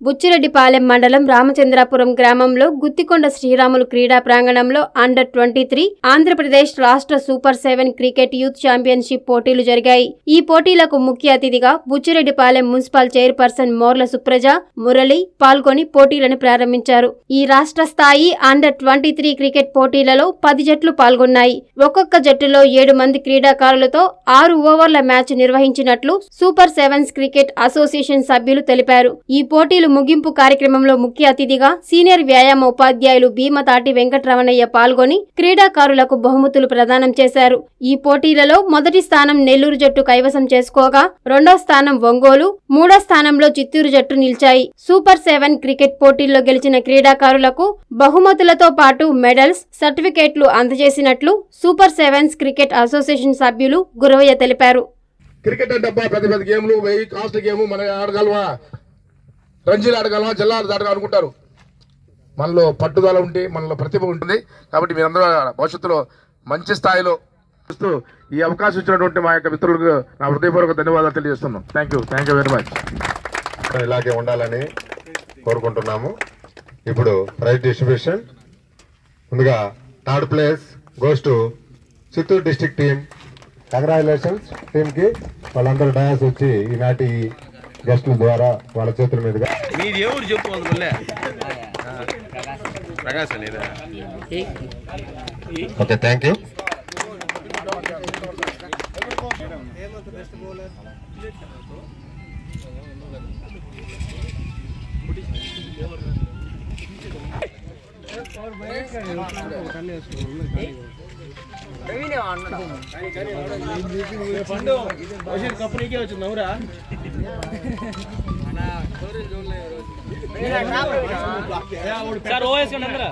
బుచ్చిరెడ్డిపాలెం మండలం రామచంద్రాపురం గ్రామంలో గుత్తికొండ శ్రీరాములు క్రీడా ప్రాంగణంలో అండర్ ట్వంటీ త్రీ ఆంధ్రప్రదేశ్ రాష్ట్ర super seven cricket youth championship పోటీలు జరిగాయి ఈ పోటీలకు ముఖ్య అతిథిగా బుచ్చిరెడ్డిపాలెం మున్సిపల్ చైర్పర్సన్ మోర్ల సుప్రజ మురళి పాల్గొని పోటీలను ప్రారంభించారు ఈ రాష్ట్ర స్థాయి అండర్ ట్వంటీ త్రీ క్రికెట్ పోటీలలో పది జట్లు పాల్గొన్నాయి ఒక్కొక్క జట్టులో ఏడు మంది క్రీడాకారులతో ఆరు ఓవర్ల మ్యాచ్ నిర్వహించినట్లు సూపర్ సెవెన్స్ క్రికెట్ అసోసియేషన్ సభ్యులు తెలిపారు ఈ పోటీలు ముగింపు కార్యక్రమంలో ముఖ్య అతిథిగా సీనియర్ వ్యాయామ ఉపాధ్యాయులు భీమతాటి వెంకటరమణయ్య పాల్గొని క్రీడాకారులకు బహుమతులు ప్రదానం చేశారు ఈ పోటీలలో మొదటి స్థానం నెల్లూరు జట్టు కైవసం చేసుకోగా రెండో స్థానం ఒంగోలు మూడో స్థానంలో చిత్తూరు జట్టు నిలిచాయి సూపర్ సెవెన్ క్రికెట్ పోటీల్లో గెలిచిన క్రీడాకారులకు బహుమతులతో పాటు మెడల్స్ సర్టిఫికేట్లు అందజేసినట్లు సూపర్ సెవెన్స్ క్రికెట్ అసోసియేషన్ సభ్యులు గురవయ్య తెలిపారు క్రికెట్ అంటే అబ్బా పెద్ద పెద్ద గేమ్లు వెయ్యి కాస్ట్ గేమ్ మనం ఆడగలమా రంజీలు ఆడగలమా జిల్లాలు ఆడగలం అనుకుంటారు మనలో పట్టుదల ఉండి మనలో ప్రతిభ ఉంటుంది కాబట్టి మీరందరూ భవిష్యత్తులో మంచి స్థాయిలో చూస్తూ ఈ అవకాశం ఇచ్చినటువంటి మా యొక్క మిత్రులకు నా హృదయపూర్వక ధన్యవాదాలు తెలియజేస్తున్నాం thank you thank you very much ఇలాగే ఉండాలని కోరుకుంటున్నాము ఇప్పుడు ప్రైజ్ డిస్ట్రిబ్యూషన్ ముందుగా third place goes to Chittoor district team congratulations టీంకి వాళ్ళందరూ డయాస్ వచ్చి ఈనాటి గెస్టుల ద్వారా వాళ్ళ చేతుల మీదుగా మీది ఎవరు చెప్పు అందువల్లే ప్రకాశ్ లేదా ఓకే థ్యాంక్ యూ కప్పు నీకే వచ్చింది అవురా సార్ ఓఎస్ అందరా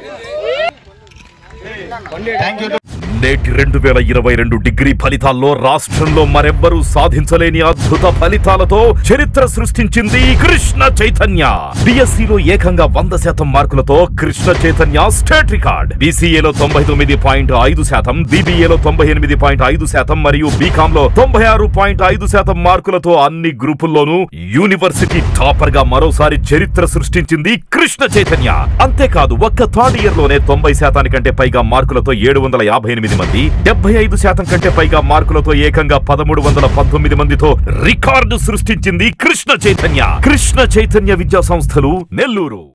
నేటి రెండు వేల ఇరవై రెండు డిగ్రీ ఫలితాల్లో రాష్ట్రంలో మరెవ్వరూ సాధించలేని అద్భుత ఫలితాలతో చరిత్ర సృష్టించింది కృష్ణ చైతన్య బిఎస్సిలో ఏకంగా వంద శాతం మార్కులతో కృష్ణ చైతన్య స్టేట్ రికార్డ్ బీసీఏలో తొంభై తొమ్మిది పాయింట్ ఐదు శాతం బీబీఏలో తొంభై ఎనిమిది పాయింట్ ఐదు శాతం మరియు బీకామ్ లో తొంభై ఆరు పాయింట్ ఐదు శాతం మార్కులతో అన్ని గ్రూపుల్లోనూ యూనివర్సిటీ టాపర్ గా మరోసారి చరిత్ర సృష్టించింది కృష్ణ చైతన్య అంతేకాదు ఒక్క థర్డ్ ఇయర్ లోనే తొంభై శాతానికంటే పైగా మార్కులతో ఏడు వందల యాభై ఎనిమిది మంది డెబ్బై ఐదు శాతం కంటే పైగా మార్కులతో ఏకంగా పదమూడు వందల పంతొమ్మిది మందితో రికార్డు సృష్టించింది కృష్ణ చైతన్య కృష్ణ చైతన్య విద్యా సంస్థలు నెల్లూరు